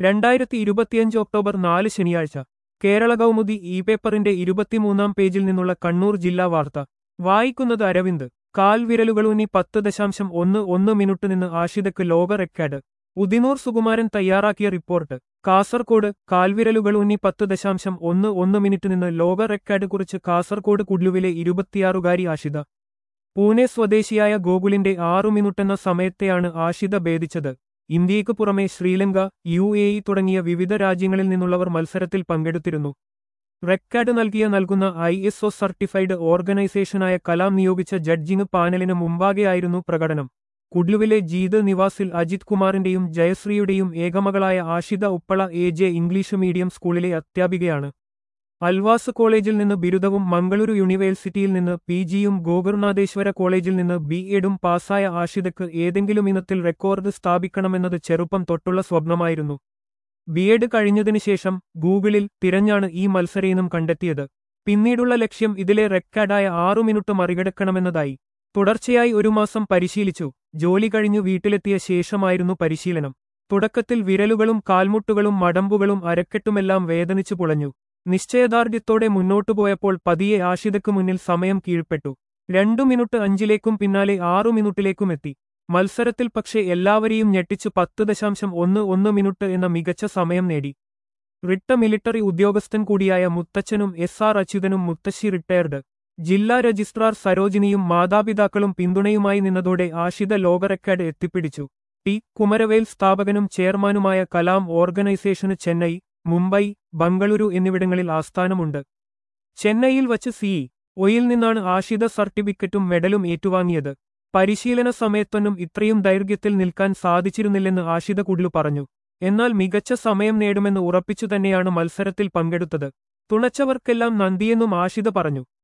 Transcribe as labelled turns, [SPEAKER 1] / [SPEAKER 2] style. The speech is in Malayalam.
[SPEAKER 1] രണ്ടായിരത്തി ഇരുപത്തിയഞ്ച് ഒക്ടോബർ നാല് ശനിയാഴ്ച കേരള കൗമുദി ഇ പേപ്പറിന്റെ ഇരുപത്തിമൂന്നാം പേജിൽ നിന്നുള്ള കണ്ണൂർ ജില്ലാ വാർത്ത വായിക്കുന്നത് അരവിന്ദ് കാൽവിരലുകളൂന്നി പത്ത് ദശാംശം ഒന്ന് ഒന്ന് മിനിറ്റ് നിന്ന് ആഷിതയ്ക്ക് ലോക റെക്കോർഡ് ഉദിനൂർ സുകുമാരൻ തയ്യാറാക്കിയ റിപ്പോർട്ട് കാസർകോട് കാൽവിരലുകളൂന്നി പത്ത് ദശാംശം ഒന്ന് ഒന്ന് മിനിറ്റ് നിന്ന് ലോക റെക്കോർഡ് കുറിച്ച് കാസർകോട് കുഡ്ലുവിലെ ഇരുപത്തിയാറുകാരി ആഷിത പൂനെ സ്വദേശിയായ ഗോകുലിന്റെ ആറു മിനിറ്റെന്ന സമയത്തെയാണ് ആഷിത ഭേദിച്ചത് ഇന്ത്യയ്ക്ക് പുറമെ ശ്രീലങ്ക യു എ ഇ തുടങ്ങിയ വിവിധ രാജ്യങ്ങളിൽ നിന്നുള്ളവർ മത്സരത്തിൽ പങ്കെടുത്തിരുന്നു റെക്കോർഡ് നൽകിയ നൽകുന്ന ഐ എസ് ഒ സർട്ടിഫൈഡ് ഓർഗനൈസേഷനായ കലാം നിയോഗിച്ച ജഡ്ജിംഗ് പാനലിന് മുമ്പാകെയായിരുന്നു പ്രകടനം കുഡ്ലുവിലെ ജീത് നിവാസിൽ അജിത് കുമാറിന്റെയും ജയശ്രീയുടെയും ഏകമകളായ Ashitha Uppala A J English medium സ്കൂളിലെ അധ്യാപികയാണ് അൽവാസ് കോളേജിൽ നിന്ന് ബിരുദവും മംഗളൂരു യൂണിവേഴ്സിറ്റിയിൽ നിന്ന് പി ജിയും ഗോകർണാഥേശ്വര കോളേജിൽ നിന്ന് ബി എഡും പാസ്സായ ആഷിതയ്ക്ക് ഏതെങ്കിലും ഇനത്തിൽ റെക്കോർഡ് സ്ഥാപിക്കണമെന്നത് ചെറുപ്പം തൊട്ടുള്ള സ്വപ്നമായിരുന്നു ബി എഡ് കഴിഞ്ഞതിനു ശേഷം ഗൂഗിളിൽ തിരഞ്ഞാണ് ഈ മത്സരയിനം കണ്ടെത്തിയത് പിന്നീടുള്ള ലക്ഷ്യം ഇതിലെ റെക്കോർഡായ ആറു മിനിറ്റ് മറികടക്കണമെന്നതായി തുടർച്ചയായി ഒരു മാസം പരിശീലിച്ചു ജോലി കഴിഞ്ഞു വീട്ടിലെത്തിയ ശേഷമായിരുന്നു പരിശീലനം തുടക്കത്തിൽ വിരലുകളും കാൽമുട്ടുകളും മടമ്പുകളും അരക്കെട്ടുമെല്ലാം വേദനിച്ചു പുളഞ്ഞു നിശ്ചയദാർഢ്യത്തോടെ മുന്നോട്ടു പോയപ്പോൾ പതിയെ ആഷിതയ്ക്ക് മുന്നിൽ സമയം കീഴ്പ്പെട്ടു രണ്ടു മിനിറ്റ് അഞ്ചിലേക്കും പിന്നാലെ ആറു മിനിറ്റിലേക്കും എത്തി മത്സരത്തിൽ പക്ഷേ എല്ലാവരെയും ഞെട്ടിച്ചു പത്ത് ദശാംശം ഒന്ന് ഒന്ന് മിനിറ്റ് എന്ന മികച്ച സമയം നേടി റിട്ട മിലിറ്ററി ഉദ്യോഗസ്ഥൻ കൂടിയായ മുത്തച്ഛനും എസ് ആർ അച്യുതനും മുത്തശ്ശി റിട്ടയർഡ് ജില്ലാ രജിസ്ട്രാർ സരോജിനിയും മാതാപിതാക്കളും പിന്തുണയുമായി നിന്നതോടെ ആഷിത ലോക റെക്കോർഡ് എത്തിപ്പിടിച്ചു ടി കുമരവേൽ സ്ഥാപകനും ചെയർമാനുമായ കലാം ഓർഗനൈസേഷന് ചെന്നൈ മുംബൈ ബംഗളൂരു എന്നിവിടങ്ങളിൽ ആസ്ഥാനമുണ്ട് ചെന്നൈയിൽ വച്ച് സി ഒയിൽ നിന്നാണ് ആഷിത സർട്ടിഫിക്കറ്റും മെഡലും ഏറ്റുവാങ്ങിയത് പരിശീലന സമയത്തൊന്നും ഇത്രയും ദൈർഘ്യത്തിൽ നിൽക്കാൻ സാധിച്ചിരുന്നില്ലെന്ന് ആഷിത കുഡ്ലു പറഞ്ഞു എന്നാൽ മികച്ച സമയം നേടുമെന്ന് ഉറപ്പിച്ചു തന്നെയാണ് മത്സരത്തിൽ പങ്കെടുത്തത് തുണച്ചവർക്കെല്ലാം നന്ദിയെന്നും ആഷിത പറഞ്ഞു